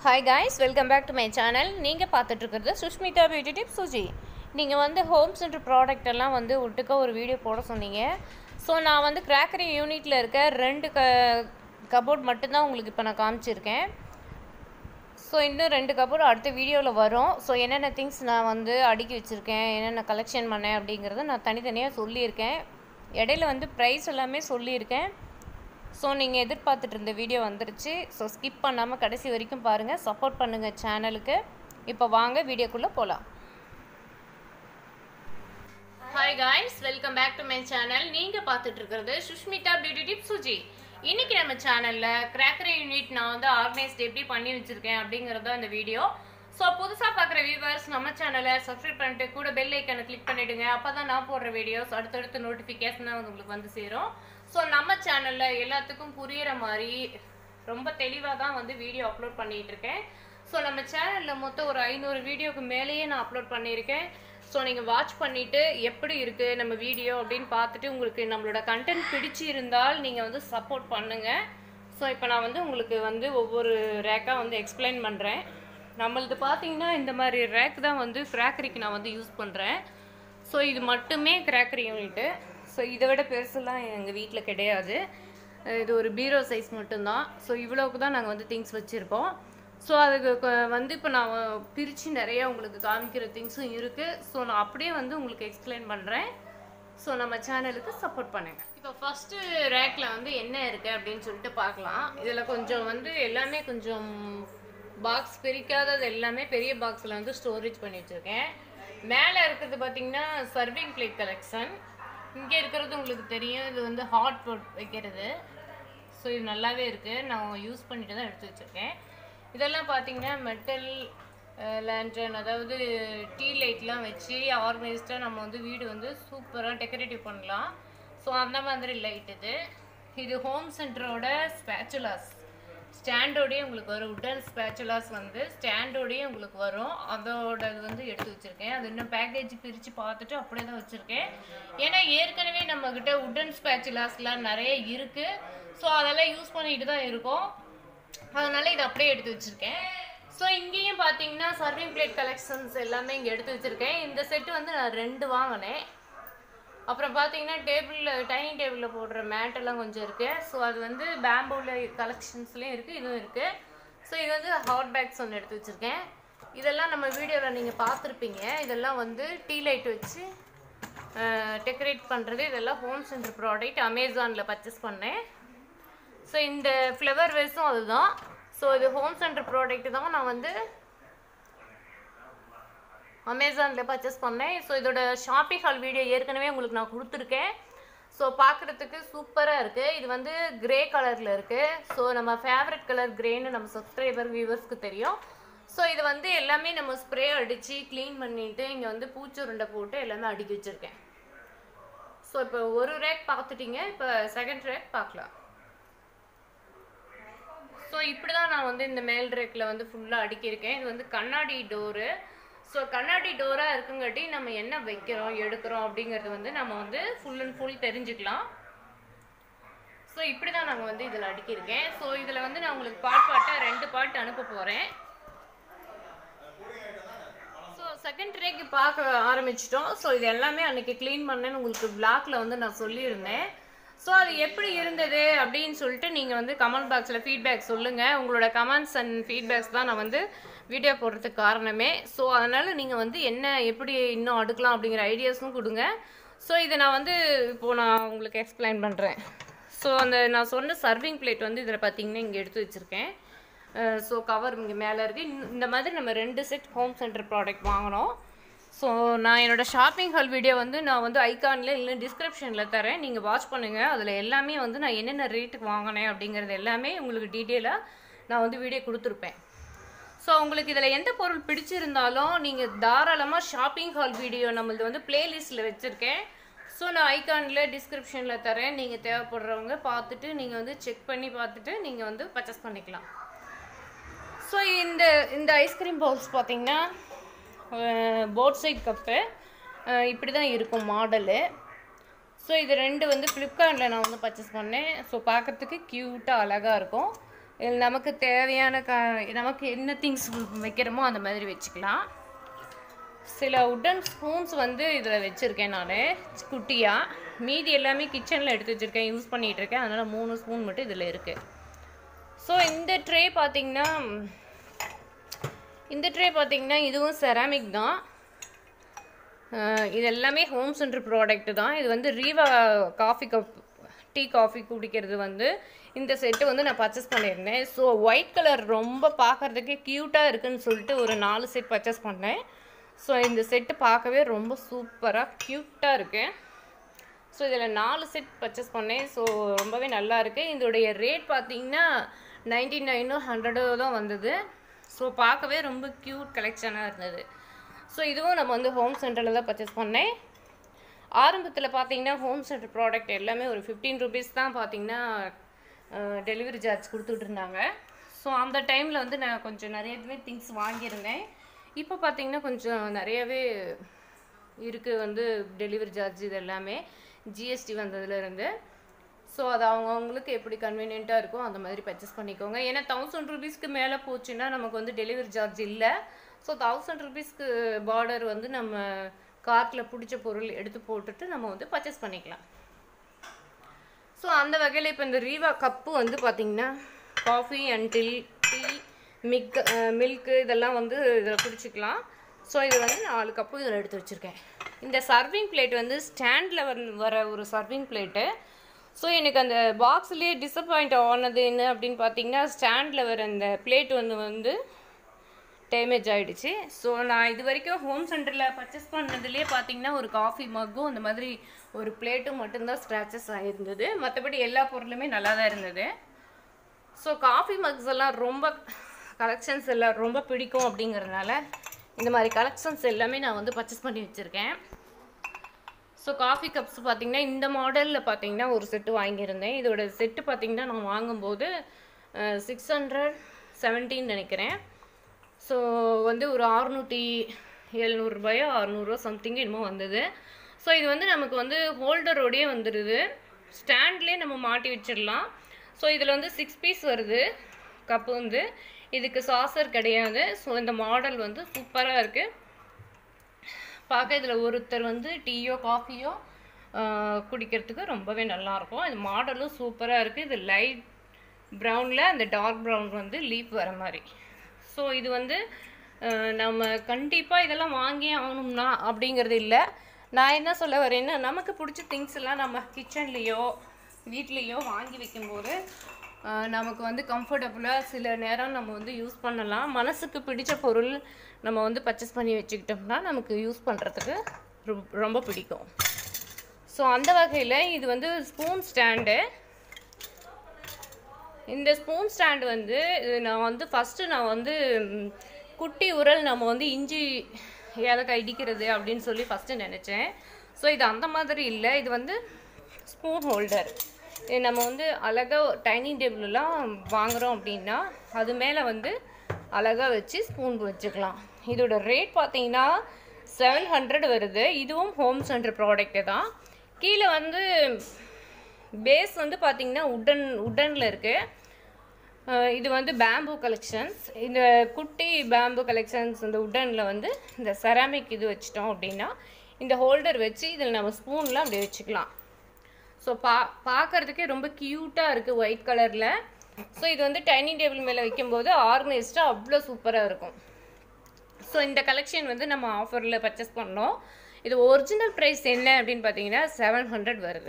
hi guys welcome back to my channel நீங்கள் பார்த்துட்ருக்கிறது Sushmitha beauty tip சுஜி நீங்கள் வந்து ஹோம் சென்டர் ப்ராடக்ட் எல்லாம் வந்து ஒட்டுக்க ஒரு வீடியோ போட சொன்னீங்க ஸோ நான் வந்து கிராக்கரி யூனிட்டில் இருக்க ரெண்டு க கபோர்ட் மட்டும்தான் உங்களுக்கு இப்போ நான் காமிச்சிருக்கேன் ஸோ இன்னும் ரெண்டு கபோர்டு அடுத்த வீடியோவில் வரும் ஸோ என்னென்ன திங்ஸ் நான் வந்து அடுக்கி வச்சுருக்கேன் என்னென்ன கலெக்ஷன் பண்ணேன் அப்படிங்கிறத நான் தனித்தனியாக சொல்லியிருக்கேன் இடையில வந்து ப்ரைஸ் எல்லாமே சொல்லியிருக்கேன் ஸோ நீங்கள் எதிர்பார்த்துட்டு இருந்த வீடியோ வந்துருச்சு ஸோ ஸ்கிப் பண்ணாமல் கடைசி வரைக்கும் பாருங்கள் சப்போர்ட் பண்ணுங்கள் சேனலுக்கு இப்போ வாங்க வீடியோக்குள்ளே போகலாம் hi guys welcome back to my channel நீங்கள் பார்த்துட்டு இருக்கிறது சுஷ்மிதா பியூட்டி டிப் சுஜி இன்னைக்கு நம்ம சேனலில் கிராக்கரி யூனிட் நான் வந்து ஆர்கனைஸ்ட் எப்படி பண்ணி வச்சுருக்கேன் அப்படிங்கிறது தான் இந்த வீடியோ ஸோ புதுசாக பார்க்குற வியூவர்ஸ் நம்ம சேனலை சப்ஸ்கிரைப் பண்ணிட்டு கூட பெல் ஐக்கனை கிளிக் பண்ணிவிடுங்க அப்போ தான் நான் போடுற வீடியோஸ் அடுத்தடுத்து நோட்டிஃபிகேஷன் உங்களுக்கு வந்து சேரும் ஸோ நம்ம சேனலில் எல்லாத்துக்கும் புரியிற மாதிரி ரொம்ப தெளிவாக தான் வந்து வீடியோ அப்லோட் பண்ணிகிட்டு இருக்கேன் ஸோ நம்ம சேனலில் மொத்தம் ஒரு ஐநூறு வீடியோக்கு மேலேயே நான் அப்லோட் பண்ணியிருக்கேன் ஸோ நீங்கள் வாட்ச் பண்ணிவிட்டு எப்படி இருக்குது நம்ம வீடியோ அப்படின்னு பார்த்துட்டு உங்களுக்கு நம்மளோட கண்டென்ட் பிடிச்சி இருந்தால் நீங்கள் வந்து சப்போர்ட் பண்ணுங்கள் ஸோ இப்போ நான் வந்து உங்களுக்கு வந்து ஒவ்வொரு ரேக்காக வந்து எக்ஸ்பிளைன் பண்ணுறேன் நம்மளது பார்த்தீங்கன்னா இந்த மாதிரி ரேக் தான் வந்து கிராக்கரிக்கு நான் வந்து யூஸ் பண்ணுறேன் ஸோ இது மட்டுமே கிராக்கரி யூனிட்டு ஸோ இதை விட பெருசுலாம் எங்கள் வீட்டில் கிடையாது இது ஒரு பீரோ சைஸ் மட்டும்தான் ஸோ இவ்வளோக்கு தான் நாங்கள் வந்து திங்ஸ் வச்சுருக்கோம் ஸோ அதுக்கு கொ- வந்து இப்போ நான் பிரித்து நிறைய உங்களுக்கு காமிக்கிற திங்ஸும் இருக்குது ஸோ நான் அப்படியே வந்து உங்களுக்கு எக்ஸ்பிளைன் பண்ணுறேன் ஸோ நம்ம சேனலுக்கு சப்போர்ட் பண்ணுங்க இப்போ ஃபஸ்ட்டு ரேக்கில் வந்து என்ன இருக்குது அப்படின்னு சொல்லிட்டு பார்க்கலாம் இதில் கொஞ்சம் வந்து எல்லாமே கொஞ்சம் பாக்ஸ் பிரிக்காதது எல்லாமே பெரிய பாக்ஸில் வந்து ஸ்டோரேஜ் பண்ணி வச்சுருக்கேன் மேலே இருக்கிறது பார்த்தீங்கன்னா சர்விங் பிளேட் கலெக்ஷன் இங்கே இருக்கிறது உங்களுக்கு தெரியும் இது வந்து ஹாட் pot வைக்கிறது ஸோ இது நல்லாவே இருக்குது நான் யூஸ் பண்ணிட்டு தான் எடுத்து வச்சுருக்கேன் இதெல்லாம் பார்த்தீங்கன்னா மெட்டல் லேண்டன் அதாவது டீ லைட்லாம் வச்சு ஆர்கனைஸ்டாக நம்ம வந்து வீடு வந்து சூப்பராக டெக்கரேட்டிவ் பண்ணலாம் ஸோ அந்த மாதிரி லைட் இது இது ஹோம் சென்டரோட ஸ்பேச்சுலாஸ் ஸ்டாண்டோடயே உங்களுக்கு வரும் உடன் ஸ்பேச்சுலாஸ் வந்து ஸ்டாண்டோடயே உங்களுக்கு வரும் அதோட இது வந்து எடுத்து வச்சுருக்கேன் அது இன்னும் பேக்கேஜ் பிரித்து பார்த்துட்டு அப்படியே தான் வச்சுருக்கேன் ஏன்னா ஏற்கனவே நம்மக்கிட்ட உடன் ஸ்பேச்சுலாஸ்லாம் நிறைய இருக்குது ஸோ அதெல்லாம் யூஸ் பண்ணிட்டு தான் இருக்கோம் அதனால இதை அப்படியே எடுத்து வச்சிருக்கேன் ஸோ இங்கேயும் பார்த்தீங்கன்னா சர்விங் பிளேட் கலெக்ஷன்ஸ் எல்லாமே இங்கே எடுத்து வச்சிருக்கேன் இந்த செட்டு வந்து நான் ரெண்டு வாங்கினேன் அப்புறம் பார்த்தீங்கன்னா டேபிளில் டைனிங் டேபிளில் போடுற மேட் எல்லாம் கொஞ்சம் இருக்குது ஸோ அது வந்து பேம்பூவில் கலெக்ஷன்ஸ்லேயும் இருக்குது இதுவும் இருக்குது ஸோ இது வந்து ஹாட் பேக்ஸ் ஒன்று எடுத்து வச்சுருக்கேன் இதெல்லாம் நம்ம வீடியோவில் நீங்கள் பார்த்துருப்பீங்க இதெல்லாம் வந்து டீ லைட் வச்சு டெக்கரேட் பண்ணுறது இதெல்லாம் ஹோம் சென்டர் ப்ராடக்ட் அமேசானில் பர்ச்சேஸ் பண்ணேன் ஸோ இந்த ஃப்ளவர் வேஸும் அதுதான் ஸோ இது ஹோம் சென்டர் ப்ராடக்ட் தான் நான் வந்து அமேசானில் பர்ச்சேஸ் பண்ணேன் ஸோ இதோட ஷாப்பிங் ஹால் வீடியோ ஏற்கனவே உங்களுக்கு நான் கொடுத்துருக்கேன் ஸோ பார்க்குறதுக்கு சூப்பராக இருக்குது இது வந்து கிரே கலரில் இருக்குது ஸோ நம்ம ஃபேவரட் கலர் கிரேன்னு நம்ம சப்ஸ்கிரைபர் வியூவர்ஸ்க்கு தெரியும் ஸோ இது வந்து எல்லாமே நம்ம ஸ்ப்ரே அடித்து க்ளீன் பண்ணிட்டு இங்கே வந்து பூச்சுருண்டை போட்டு எல்லாமே அடுக்கி வச்சுருக்கேன் ஸோ இப்போ ஒரு ரேக் பார்த்துட்டீங்க இப்போ செகண்ட் ரேக் பார்க்கலாம் ஸோ இப்படி தான் நான் வந்து இந்த மேல் ரேக்கில் வந்து ஃபுல்லாக அடுக்கியிருக்கேன் இது வந்து கண்ணாடி டோரு ஸோ கண்ணாடி டோராக இருக்குங்காட்டி நம்ம என்ன வைக்கிறோம் எடுக்கிறோம் அப்படிங்கிறது வந்து நம்ம வந்து ஃபுல் அண்ட் ஃபுல் தெரிஞ்சுக்கலாம் ஸோ இப்படி தான் நாங்கள் வந்து இதில் அடுக்கியிருக்கேன் ஸோ இதில் வந்து நான் உங்களுக்கு பாட் பாட்டாக ரெண்டு பாட்டு அனுப்ப போகிறேன் ஸோ செகண்ட் ரேக்கு பார்க்க ஆரம்பிச்சிட்டோம் ஸோ இது எல்லாமே அன்னைக்கு க்ளீன் பண்ணேன்னு உங்களுக்கு பிளாக்ல வந்து நான் சொல்லியிருந்தேன் ஸோ அது எப்படி இருந்தது அப்படின்னு சொல்லிட்டு நீங்கள் வந்து கமெண்ட் பாக்ஸில் ஃபீட்பேக் சொல்லுங்கள் உங்களோட கமெண்ட்ஸ் அண்ட் ஃபீட்பேக்ஸ் தான் நான் வந்து வீடியோ போடுறதுக்கு காரணமே ஸோ அதனால் நீங்கள் வந்து என்ன எப்படி இன்னும் அடுக்கலாம் அப்படிங்கிற ஐடியாஸும் கொடுங்க ஸோ இதை நான் வந்து இப்போது நான் உங்களுக்கு எக்ஸ்பிளைன் பண்ணுறேன் ஸோ அந்த நான் சொன்ன சர்விங் பிளேட் வந்து இதில் பார்த்தீங்கன்னா இங்கே எடுத்து வச்சுருக்கேன் ஸோ கவர் இங்கே மேலே இருக்குது இந்த மாதிரி நம்ம ரெண்டு செட் ஹோம் சென்டர் ப்ராடக்ட் வாங்கினோம் ஸோ நான் என்னோடய ஷாப்பிங் ஹால் வீடியோ வந்து நான் வந்து ஐகானில் இல்லை டிஸ்கிரிப்ஷனில் தரேன் நீங்கள் வாட்ச் பண்ணுங்கள் அதில் எல்லாமே வந்து நான் என்னென்ன ரேட்டுக்கு வாங்கினேன் அப்படிங்கிறது எல்லாமே உங்களுக்கு டீட்டெயிலாக நான் வந்து வீடியோ கொடுத்துருப்பேன் ஸோ உங்களுக்கு இதில் எந்த பொருள் பிடிச்சிருந்தாலும் நீங்கள் தாராளமாக ஷாப்பிங் ஹால் வீடியோ நம்மளது வந்து பிளேலிஸ்ட்டில் வச்சுருக்கேன் ஸோ நான் ஐகானில் டிஸ்கிரிப்ஷனில் தரேன் நீங்கள் தேவைப்படுறவங்க பார்த்துட்டு நீங்கள் வந்து செக் பண்ணி பார்த்துட்டு நீங்கள் வந்து பர்ச்சேஸ் பண்ணிக்கலாம் ஸோ இந்த இந்த ஐஸ்கிரீம் பவுல்ஸ் பார்த்தீங்கன்னா போட் சைட் கப்பு இப்படி தான் இருக்கும் மாடலு ஸோ இது ரெண்டு வந்து ஃப்ளிப்கார்ட்டில் நான் வந்து பர்ச்சேஸ் பண்ணேன் ஸோ பார்க்கறதுக்கு க்யூட்டாக அழகாக இருக்கும் இதில் நமக்கு தேவையான க நமக்கு என்ன திங்ஸ் வைக்கிறோமோ அந்த மாதிரி வச்சுக்கலாம் சில உட்டன் ஸ்பூன்ஸ் வந்து இதில் வச்சுருக்கேன் நான் குட்டியாக மீதி எல்லாமே கிச்சனில் எடுத்து வச்சுருக்கேன் யூஸ் பண்ணிகிட்டு இருக்கேன் அதனால் மூணு ஸ்பூன் மட்டும் இதில் இருக்குது ஸோ இந்த ட்ரே பார்த்தீங்கன்னா இந்த ட்ரே பார்த்தீங்கன்னா இதுவும் செராமிக் தான் அஹ் இது எல்லாமே ஹோம் சென்டர் ப்ராடக்ட் தான் இது வந்து ரீவா காஃபி கப் டீ காஃபி குடிக்கிறது வந்து இந்த செட்டு வந்து நான் பர்ச்சேஸ் பண்ணியிருந்தேன் ஸோ ஒயிட் கலர் ரொம்ப பார்க்கறதுக்கு க்யூட்டாக இருக்குன்னு சொல்லிட்டு ஒரு நாலு செட் பர்ச்சேஸ் பண்ணேன் ஸோ இந்த செட்டு பார்க்கவே ரொம்ப சூப்பராக க்யூட்டாக இருக்குது ஸோ இதில் நாலு செட் பர்ச்சேஸ் பண்ணேன் ஸோ ரொம்பவே நல்லா இருக்குது இதோடைய ரேட் பார்த்தீங்கன்னா நைன்டி நைனோ ஹண்ட்ரடோ தான் வந்தது ஸோ பார்க்கவே ரொம்ப க்யூட் கலெக்ஷனாக இருந்தது ஸோ இதுவும் நம்ம வந்து ஹோம் சென்டரில் தான் பர்ச்சேஸ் பண்ணேன் ஆரம்பத்தில் பார்த்தீங்கன்னா ஹோம் சென்டர் ப்ராடக்ட் எல்லாமே ஒரு ஃபிஃப்டீன் ருபீஸ் தான் பார்த்தீங்கன்னா டெலிவரி சார்ஜ் கொடுத்துட்டு இருந்தாங்க ஸோ அந்த டைமில் வந்து நான் கொஞ்சம் நிறையவே திங்ஸ் வாங்கியிருந்தேன் இப்போ பார்த்தீங்கன்னா கொஞ்சம் நிறையவே இருக்குது வந்து டெலிவரி சார்ஜ் இது எல்லாமே ஜிஎஸ்டி வந்ததுலேருந்து ஸோ அது அவங்கவுங்களுக்கு எப்படி கன்வீனியண்ட்டாக இருக்கோ அந்த மாதிரி பர்ச்சேஸ் பண்ணிக்கோங்க ஏன்னா தௌசண்ட் ருபீஸ்க்கு மேலே போச்சுன்னா நமக்கு வந்து டெலிவரி சார்ஜ் இல்லை ஸோ தௌசண்ட் ருபீஸ்க்கு பார்டர் வந்து நம்ம கார்ட்டில் பிடிச்ச பொருள் எடுத்து போட்டுட்டு நம்ம வந்து பர்ச்சேஸ் பண்ணிக்கலாம் ஸோ அந்த வகையில் இப்போ இந்த ரீவா கப்பு வந்து பார்த்திங்கன்னா காஃபி அண்ட் டில் டீ மிக் மில்க்கு இதெல்லாம் வந்து இதில் குடிச்சிக்கலாம் ஸோ இது வந்து நாலு கப்பு இதில் எடுத்து வச்சுருக்கேன் இந்த சர்விங் பிளேட் வந்து ஸ்டாண்டில் வந்து வர ஒரு சர்விங் பிளேட்டு ஸோ எனக்கு அந்த பாக்ஸ்லேயே டிசப்பாயிண்ட் ஆனது என்ன அப்படின்னு பார்த்தீங்கன்னா ஸ்டாண்டில் வர அந்த பிளேட் வந்து வந்து டேமேஜ் ஆகிடுச்சு ஸோ நான் இது வரைக்கும் ஹோம் சென்டரில் பர்ச்சேஸ் பண்ணதுலேயே பார்த்தீங்கன்னா ஒரு காஃபி மக்கும் அந்த மாதிரி ஒரு பிளேட்டும் மட்டும்தான் ஸ்க்ராச்சஸ் ஆகிருந்தது மற்றபடி எல்லா பொருளுமே நல்லா தான் இருந்தது ஸோ காஃபி மக்ஸ் எல்லாம் ரொம்ப கலெக்ஷன்ஸ் எல்லாம் ரொம்ப பிடிக்கும் அப்படிங்கிறதுனால இந்த மாதிரி கலெக்ஷன்ஸ் எல்லாமே நான் வந்து பர்ச்சேஸ் பண்ணி வச்சுருக்கேன் ஸோ காஃபி கப்ஸ் பார்த்தீங்கன்னா இந்த மாடலில் பார்த்தீங்கன்னா ஒரு செட்டு வாங்கியிருந்தேன் இதோட செட்டு பார்த்தீங்கன்னா நான் வாங்கும்போது சிக்ஸ் ஹண்ட்ரட் செவன்டீன் நினைக்கிறேன் ஸோ வந்து ஒரு அறுநூற்றி எழுநூறுபாயோ அறநூறுவா சம்திங் என்னமோ வந்தது ஸோ இது வந்து நமக்கு வந்து ஹோல்டரோடையே வந்துடுது ஸ்டாண்ட்லேயே நம்ம மாட்டி வச்சிடலாம் ஸோ இதில் வந்து சிக்ஸ் பீஸ் வருது கப்பு வந்து இதுக்கு சாசர் கிடையாது ஸோ இந்த மாடல் வந்து சூப்பராக இருக்குது பார்க்க இதில் ஒருத்தர் வந்து டீயோ காஃபியோ குடிக்கிறதுக்கு ரொம்பவே நல்லாயிருக்கும் இது மாடலும் சூப்பராக இருக்குது இது லைட் ப்ரௌனில் அந்த டார்க் ப்ரௌன் வந்து லீஃப் வர மாதிரி ஸோ இது வந்து அஹ், நம்ம கண்டிப்பாக இதெல்லாம் வாங்கி ஆகணும்னா அப்படிங்கிறது இல்லை நான் என்ன சொல்ல வரேன்னா நமக்கு பிடிச்ச திங்ஸ் எல்லாம் நம்ம கிச்சன்லேயோ வீட்லேயோ வாங்கி வைக்கும்போது அஹ், நமக்கு வந்து கம்ஃபர்டபுளாக சில நேரம் நம்ம வந்து யூஸ் பண்ணலாம் மனசுக்கு பிடிச்ச பொருள் நம்ம வந்து பர்ச்சேஸ் பண்ணி வச்சுக்கிட்டோம்னா நமக்கு யூஸ் பண்ணுறதுக்கு ரொம்ப பிடிக்கும் ஸோ அந்த வகையில் இது வந்து ஸ்பூன் ஸ்டாண்டு இந்த ஸ்பூன் ஸ்டாண்ட் வந்து இது நான் வந்து ஃபஸ்ட்டு நான் வந்து ம், குட்டி உரல் நம்ம வந்து இஞ்சி ஏலக்காய் இடிக்கிறது அப்படின்னு சொல்லி ஃபஸ்ட்டு நினச்சேன் ஸோ இது அந்த மாதிரி இல்லை இது வந்து ஸ்பூன் ஹோல்டர் இது நம்ம வந்து அழகாக டைனிங் டேபிளெலாம் வாங்குகிறோம் அப்படின்னா அது மேலே வந்து அழகாக வச்சு ஸ்பூன் வச்சுக்கலாம் இதோட ரேட் பார்த்தீங்கன்னா செவன் ஹண்ட்ரட் வருது இதுவும் ஹோம் சென்டர் ப்ராடக்ட்டு தான் கீழே வந்து பேஸ் வந்து பார்த்தீங்கன்னா உட்டன் உட்டனில் இருக்குது இது வந்து பேம்பு கலெக்ஷன்ஸ் இந்த குட்டி பேம்பு கலெக்ஷன்ஸ் இந்த உட்டனில் வந்து இந்த செராமிக் இது வச்சிட்டோம் அப்படின்னா இந்த ஹோல்டர் வச்சு இதில் நம்ம ஸ்பூன்லாம் அப்படி வச்சுக்கலாம் ஸோ பா பார்க்கறதுக்கே ரொம்ப க்யூட்டாக இருக்குது ஒயிட் கலரில் ஸோ இது வந்து டைனிங் டேபிள் மேலே வைக்கும்போது ஆர்கனைஸ்டாக அவ்வளோ சூப்பராக இருக்கும் ஸோ இந்த கலெக்ஷன் வந்து நம்ம ஆஃபரில் பர்ச்சேஸ் பண்ணோம் இது ஒரிஜினல் ப்ரைஸ் என்ன அப்படின்னு பார்த்தீங்கன்னா செவன் ஹண்ட்ரட் வருது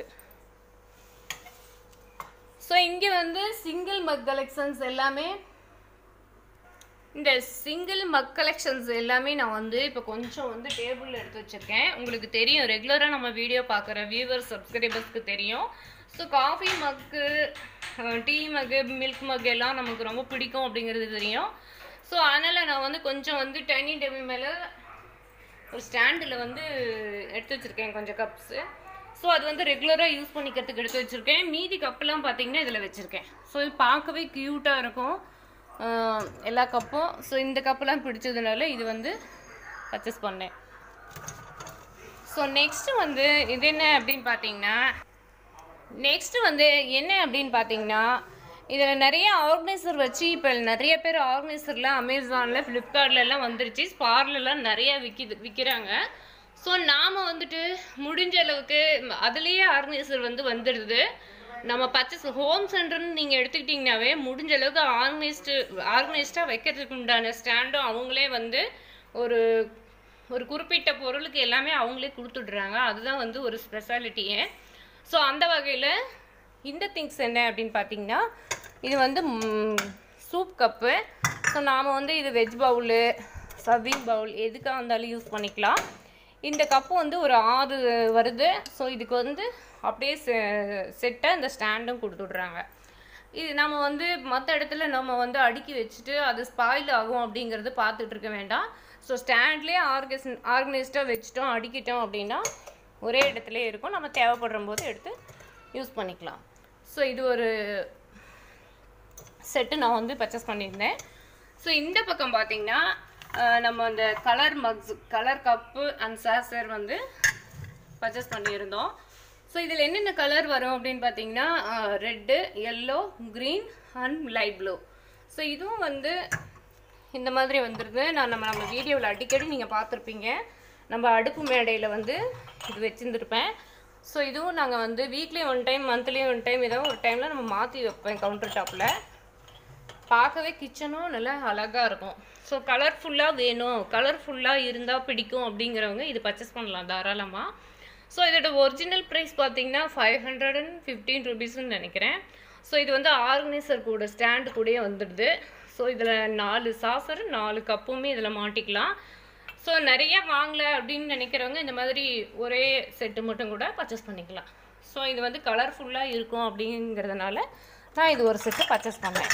ஸோ இங்கே வந்து சிங்கிள் மக் கலெக்ஷன்ஸ் எல்லாமே இந்த சிங்கிள் மக் கலெக்ஷன்ஸ் எல்லாமே நான் வந்து இப்போ கொஞ்சம் வந்து டேபிளில் எடுத்து வச்சுருக்கேன் உங்களுக்கு தெரியும் ரெகுலராக நம்ம வீடியோ பார்க்குற வியூவர்ஸ் சப்ஸ்கிரைபர்ஸ்க்கு தெரியும் so coffee mug tea mug milk mug எல்லாம் நமக்கு ரொம்ப பிடிக்கும் அப்படிங்கிறது தெரியும் ஸோ அதனால் நான் வந்து கொஞ்சம் வந்து டைனிங் டேபிள் மேலே ஒரு ஸ்டாண்டில் வந்து எடுத்து வச்சுருக்கேன் கொஞ்சம் கப்ஸு ஸோ அது வந்து ரெகுலராக யூஸ் பண்ணிக்கிறதுக்கு எடுத்து வச்சுருக்கேன் மீதி கப்பெல்லாம் பார்த்தீங்கன்னா இதில் வச்சுருக்கேன் ஸோ இது பார்க்கவே க்யூட்டாக இருக்கும் ஆஹ் எல்லா கப்பும் ஸோ இந்த கப்பெல்லாம் பிடிச்சதுனால இது வந்து பர்ச்சேஸ் பண்ணேன் ஸோ நெக்ஸ்ட்டு வந்து இது என்ன அப்படின்னு பார்த்தீங்கன்னா நெக்ஸ்ட்டு வந்து என்ன அப்படின்னு பார்த்தீங்கன்னா இதில் நிறைய ஆர்கனைசர் வச்சு இப்போ நிறைய பேர் ஆர்கனைசரில் அமேசானில் ஃப்ளிப்கார்ட்ல எல்லாம் வந்துருச்சு ஸ்பார்லலாம் நிறைய விற்கிது விற்கிறாங்க ஸோ நாம் வந்துட்டு முடிஞ்ச அளவுக்கு அதுலேயே ஆர்கனைசர் வந்து வந்துடுது நம்ம பர்ச்சேஸ் ஹோம் சென்டர்னு நீங்கள் எடுத்துக்கிட்டிங்கனாவே முடிஞ்ச அளவுக்கு ஆர்கனைஸ்டு ஆர்கனைஸ்டாக வைக்கிறதுக்கு உண்டான ஸ்டாண்டும் அவங்களே வந்து ஒரு ஒரு குறிப்பிட்ட பொருளுக்கு எல்லாமே அவங்களே கொடுத்துட்றாங்க அதுதான் வந்து ஒரு ஸ்பெஷாலிட்டியே ஸோ அந்த வகையில் இந்த திங்ஸ் என்ன அப்படின்னு பார்த்தீங்கன்னா இது வந்து சூப் கப்பு ஸோ நாம் வந்து இது வெஜ் பவுலு சர்விங் பவுல் எதுக்காக இருந்தாலும் யூஸ் பண்ணிக்கலாம் இந்த கப்பு வந்து ஒரு ஆறு வருது ஸோ இதுக்கு வந்து அப்படியே செ செட்டாக இந்த ஸ்டாண்டும் கொடுத்துட்றாங்க இது நம்ம வந்து மற்ற இடத்துல நம்ம வந்து அடுக்கி வச்சுட்டு அது ஸ்பாயில் ஆகும் அப்படிங்கிறது பார்த்துட்டு இருக்க வேண்டாம் ஸோ ஸ்டாண்ட்லேயே ஆர்கஸ் ஆர்கனைஸ்டாக வச்சுட்டோம் அடுக்கிட்டோம் அப்படின்னா ஒரே இடத்துலயே இருக்கும் நம்ம தேவைப்படுற போது எடுத்து யூஸ் பண்ணிக்கலாம் ஸோ இது ஒரு செட்டு நான் வந்து பர்ச்சேஸ் பண்ணியிருந்தேன் ஸோ இந்த பக்கம் பார்த்தீங்கன்னா அஹ், நம்ம அந்த colour mugs colour cup and saucer வந்து பர்ச்சேஸ் பண்ணியிருந்தோம் ஸோ இதில் என்னென்ன கலர் வரும் அப்படின்னு பார்த்தீங்கன்னா red yellow green and light blue so இதுவும் வந்து இந்த மாதிரி வந்துருது நான் நம்ம நம்ம வீடியோவில் அடிக்கடி நீங்கள் பார்த்துருப்பீங்க நம்ம அடுப்பு மேடையில் வந்து இது வச்சுருந்துருப்பேன் ஸோ இதுவும் நாங்கள் வந்து weekly one time monthly one time ஏதோ ஒரு டைமில் நம்ம மாற்றி வைப்பேன் கவுண்டர் டாப்பில் பார்க்கவே கிச்சனும் நல்லா அழகாக இருக்கும் ஸோ கலர்ஃபுல்லாக வேணும் கலர்ஃபுல்லாக இருந்தால் பிடிக்கும் அப்படிங்கிறவங்க இது பர்ச்சேஸ் பண்ணலாம் தாராளமாக ஸோ இதோட ஒரிஜினல் ப்ரைஸ் பார்த்தீங்கன்னா ஃபைவ் ஹண்ட்ரட் அண்ட் ஃபிஃப்டீன் ருபீஸ்னு நினைக்கிறேன் ஸோ இது வந்து ஆர்கனைசர் கூட ஸ்டாண்டு கூடயே வந்துடுது ஸோ இதில் நாலு சாசர் நாலு கப்புமே இதில் மாட்டிக்கலாம் ஸோ நிறைய வாங்கல அப்படின்னு நினைக்கிறவங்க இந்த மாதிரி ஒரே செட்டு மட்டும் கூட பர்ச்சேஸ் பண்ணிக்கலாம் ஸோ இது வந்து கலர்ஃபுல்லாக இருக்கும் அப்படிங்கிறதுனால நான் இது ஒரு செட்டு பர்ச்சேஸ் பண்ணேன்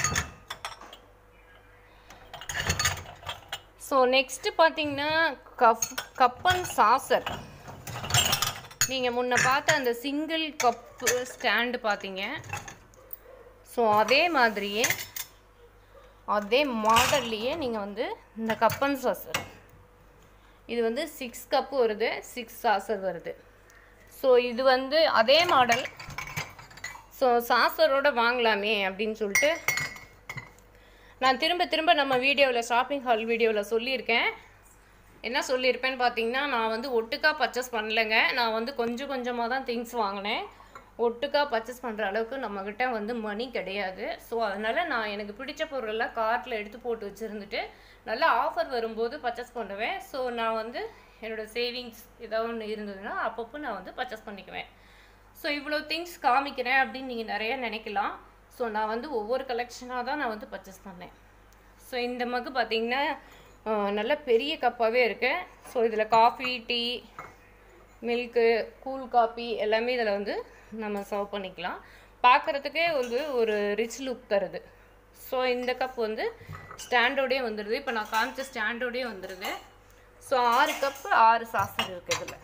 ஸோ நெக்ஸ்ட்டு பார்த்தீங்கன்னா கப் கப் அண்ட் சாசர் நீங்கள் முன்ன பார்த்த அந்த சிங்கிள் கப்பு ஸ்டாண்டு பார்த்தீங்க ஸோ அதே மாதிரியே அதே மாடல்லையே நீங்கள் வந்து இந்த கப் அண்ட் சாசர் இது வந்து சிக்ஸ் கப்பு வருது சிக்ஸ் சாசர் வருது ஸோ இது வந்து அதே மாடல் ஸோ சாசரோட வாங்கலாமே அப்படின்னு சொல்லிட்டு நான் திரும்ப திரும்ப நம்ம வீடியோவில் ஷாப்பிங் ஹால் வீடியோவில் சொல்லியிருக்கேன் என்ன சொல்லியிருப்பேன்னு பார்த்தீங்கன்னா நான் வந்து ஒட்டுக்கா பர்ச்சேஸ் பண்ணலைங்க நான் வந்து கொஞ்சம் கொஞ்சமாக தான் திங்ஸ் வாங்கினேன் ஒட்டுக்கா பர்ச்சேஸ் பண்ணுற அளவுக்கு நம்மக்கிட்ட வந்து மணி கிடையாது ஸோ அதனால் நான் எனக்கு பிடிச்ச பொருளெல்லாம் கார்ட்டில் எடுத்து போட்டு வச்சுருந்துட்டு நல்ல ஆஃபர் வரும்போது பர்ச்சேஸ் பண்ணுவேன் ஸோ நான் வந்து என்னோடய சேவிங்ஸ் ஏதாவது ஒன்று இருந்ததுன்னா அப்பப்போ நான் வந்து பர்ச்சேஸ் பண்ணிக்குவேன் ஸோ இவ்வளோ திங்ஸ் காமிக்கிறேன் அப்படின்னு நீங்கள் நிறைய நினைக்கலாம் ஸோ நான் வந்து ஒவ்வொரு கலெக்ஷனாக தான் நான் வந்து பர்ச்சேஸ் பண்ணேன் ஸோ இந்த மக்கு பார்த்தீங்கன்னா அஹ், நல்ல பெரிய கப்பாகவே இருக்கு ஸோ இதில் coffee tea milk cool coffee எல்லாமே இதில் வந்து நம்ம சர்வ் பண்ணிக்கலாம் பார்க்குறதுக்கே வந்து ஒரு ரிச் லுக் தருது ஸோ இந்த கப் வந்து ஸ்டாண்டோடயே வந்துடுது இப்போ நான் காமிச்ச ஸ்டாண்டோடயே வந்துடுது ஸோ ஆறு கப்பு ஆறு சாசர் இருக்குது இதில்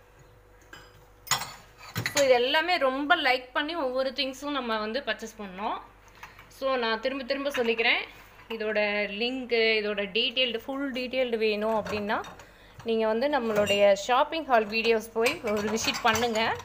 ஸோ இது எல்லாமே ரொம்ப லைக் பண்ணி ஒவ்வொரு திங்ஸும் நம்ம வந்து பர்ச்சேஸ் பண்ணோம் ஸோ நான் திரும்ப திரும்ப சொல்லிக்கிறேன் இதோட லிங்க்கு இதோட டீட்டெயில்டு ஃபுல் டீட்டெயில்டு வேணும் அப்படின்னா நீங்கள் வந்து நம்மளுடைய ஷாப்பிங் ஹால் வீடியோஸ் போய் ஒரு விசிட் பண்ணுங்கள்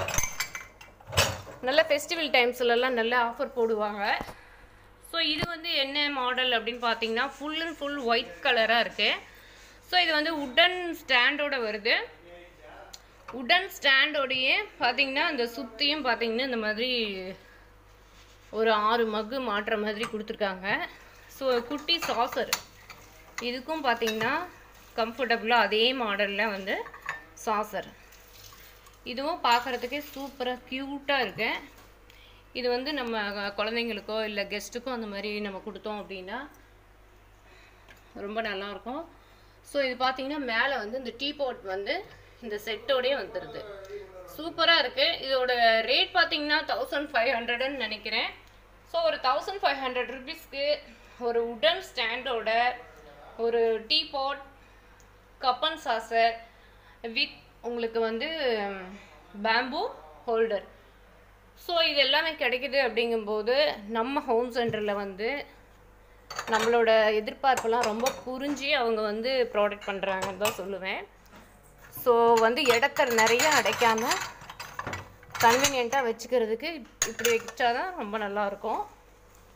நல்ல ஃபெஸ்டிவல் டைம்ஸ்லலாம் நல்ல ஆஃபர் போடுவாங்க ஸோ இது வந்து என்ன மாடல் அப்படின்னு பார்த்தீங்கன்னா ஃபுல் அண்ட் ஃபுல் ஒயிட் கலராக இருக்குது ஸோ இது வந்து உட்டன் ஸ்டாண்டோட வருது உடன் ஸ்டாண்டோடையே பார்த்தீங்கன்னா அந்த சுற்றியும் பார்த்தீங்கன்னா இந்த மாதிரி ஒரு ஆறு மக்கு மாட்டுற மாதிரி கொடுத்துருக்காங்க ஸோ குட்டி சாசர் இதுக்கும் பார்த்தீங்கன்னா கம்ஃபர்டபுளாக அதே மாடலில் வந்து சாசர் இதுவும் பார்க்குறதுக்கே சூப்பராக க்யூட்டாக இருக்கு இது வந்து நம்ம குழந்தைங்களுக்கோ இல்லை கெஸ்ட்டுக்கோ அந்த மாதிரி நம்ம கொடுத்தோம் அப்படின்னா ரொம்ப நல்லாயிருக்கும் ஸோ இது பார்த்தீங்கன்னா மேலே வந்து இந்த டீ பாட் வந்து இந்த செட்டோடயே வந்துடுது சூப்பராக இருக்குது இதோட ரேட் பார்த்தீங்கன்னா தௌசண்ட் ஃபைவ் ஹண்ட்ரட்னு நினைக்கிறேன் ஸோ ஒரு தௌசண்ட் ஃபைவ் ஹண்ட்ரட் ருபீஸ்க்கு ஒரு உடன் ஸ்டாண்டோட ஒரு tea pot cup and saucer with உங்களுக்கு வந்து பேம்பு ஹோல்டர் ஸோ இது எல்லாமே கிடைக்குது அப்படிங்கும்போது நம்ம ஹோம் சென்டரில் வந்து நம்மளோட எதிர்பார்ப்பெல்லாம் ரொம்ப புரிஞ்சு அவங்க வந்து ப்ராடக்ட் பண்ணுறாங்கன்னு தான் சொல்லுவேன் ஸோ வந்து இடத்த நிறைய அடைக்காம கன்வீனியண்ட்டாக வச்சுக்கிறதுக்கு இப்படி வச்சா தான் ரொம்ப நல்லாயிருக்கும்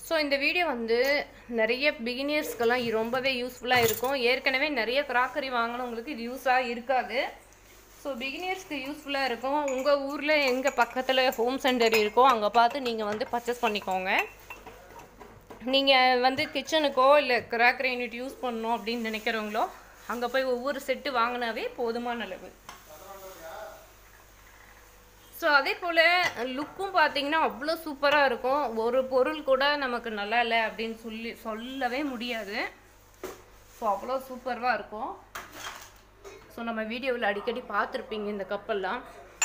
ஸோ இந்த வீடியோ வந்து நிறைய பிகினியர்ஸ்க்கெல்லாம் இது ரொம்பவே யூஸ்ஃபுல்லாக இருக்கும் ஏற்கனவே நிறைய கிராக்கரி வாங்கினவங்களுக்கு இது யூஸாக இருக்காது ஸோ பிகினியர்ஸ்க்கு யூஸ்ஃபுல்லாக இருக்கும் உங்கள் ஊரில் எங்கே பக்கத்தில் ஹோம் சென்டர் இருக்கோ அங்கே பார்த்து நீங்கள் வந்து பர்ச்சேஸ் பண்ணிக்கோங்க நீங்கள் வந்து கிச்சனுக்கோ இல்லை கிராக்கரி யூனிட் யூஸ் பண்ணணும் அப்படின்னு நினைக்கிறவங்களோ அங்கே போய் ஒவ்வொரு செட்டு வாங்கினாவே போதுமான அளவு ஸோ அதே போல் லுக்கும் பார்த்தீங்கன்னா அவ்வளோ சூப்பராக இருக்கும் ஒரு பொருள் கூட நமக்கு நல்லா இல்லை அப்படின்னு சொல்லி சொல்லவே முடியாது ஸோ அவ்வளோ சூப்பராக இருக்கும் ஸோ நம்ம வீடியோவில் அடிக்கடி பார்த்துருப்பீங்க இந்த கப்பெல்லாம்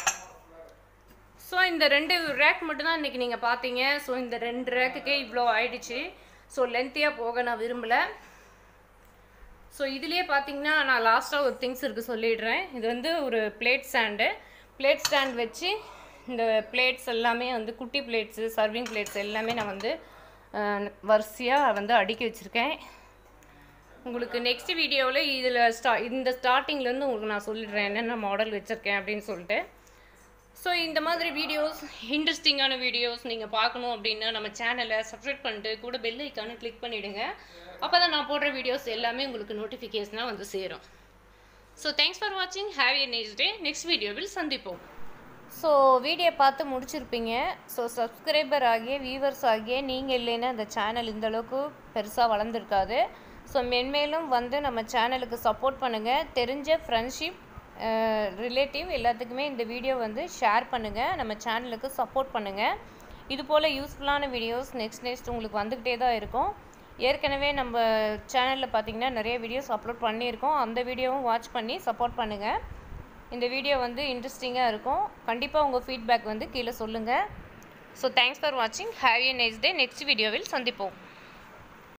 ஸோ இந்த ரெண்டு ரேக் மட்டும்தான் இன்றைக்கி நீங்கள் பார்த்தீங்க ஸோ இந்த ரெண்டு ரேக்குக்கே இவ்வளோ ஆயிடுச்சு ஸோ லென்த்தியாக போக நான் விரும்பலை ஸோ இதுலேயே பார்த்தீங்கன்னா நான் லாஸ்ட்டாக ஒரு திங்ஸ் இருக்குது சொல்லிடுறேன் இது வந்து ஒரு பிளேட் ஸ்டாண்டு பிளேட் ஸ்டாண்ட் வச்சு இந்த பிளேட்ஸ் எல்லாமே வந்து குட்டி பிளேட்ஸு சர்விங் பிளேட்ஸ் எல்லாமே நான் வந்து வரிசையாக வந்து அடுக்கி வச்சுருக்கேன் உங்களுக்கு நெக்ஸ்ட் வீடியோவில் இதில் ஸ்டா இந்த ஸ்டார்டிங்லேருந்து உங்களுக்கு நான் சொல்லிடுறேன் என்னென்ன மாடல் வச்சுருக்கேன் அப்படின்னு சொல்லிட்டு ஸோ இந்த மாதிரி வீடியோஸ் இன்ட்ரெஸ்டிங்கான வீடியோஸ் நீங்கள் பார்க்கணும் அப்படின்னா நம்ம சேனலை சப்ஸ்கிரைப் பண்ணிட்டு கூட பெல் ஐக்கானு கிளிக் பண்ணிவிடுங்க அப்போ தான் நான் போடுற வீடியோஸ் எல்லாமே உங்களுக்கு நோட்டிஃபிகேஷனாக வந்து சேரும் ஸோ தேங்க்ஸ் ஃபார் வாட்சிங் have a next day next வீடியோவில் சந்திப்போம் ஸோ வீடியோ பார்த்து முடிச்சிருப்பீங்க ஸோ சப்ஸ்கிரைபர் ஆகிய வியூவர்ஸ் ஆகிய நீங்கள் இல்லைன்னா இந்த சேனல் இந்த அளவுக்கு பெருசாக வளர்ந்துருக்காது ஸோ மென்மேலும் வந்து நம்ம சேனலுக்கு சப்போர்ட் பண்ணுங்கள் தெரிஞ்ச ஃப்ரெண்ட்ஷிப் ரிலேட்டிவ் எல்லாத்துக்குமே இந்த வீடியோ வந்து ஷேர் பண்ணுங்கள் நம்ம சேனலுக்கு சப்போர்ட் பண்ணுங்கள் இது போல் யூஸ்ஃபுல்லான வீடியோஸ் நெக்ஸ்ட் நெக்ஸ்ட் உங்களுக்கு வந்துக்கிட்டே தான் இருக்கும் ஏற்கனவே நம்ம சேனலில் பார்த்தீங்கன்னா நிறைய வீடியோஸ் அப்லோட் பண்ணியிருக்கோம் அந்த வீடியோவும் வாட்ச் பண்ணி சப்போர்ட் பண்ணுங்கள் இந்த வீடியோ வந்து இன்ட்ரெஸ்டிங்காக இருக்கும் கண்டிப்பாக உங்கள் ஃபீட்பேக் வந்து கீழே சொல்லுங்கள் ஸோ தேங்க்ஸ் ஃபார் வாட்சிங் have a next day next வீடியோவில் சந்திப்போம்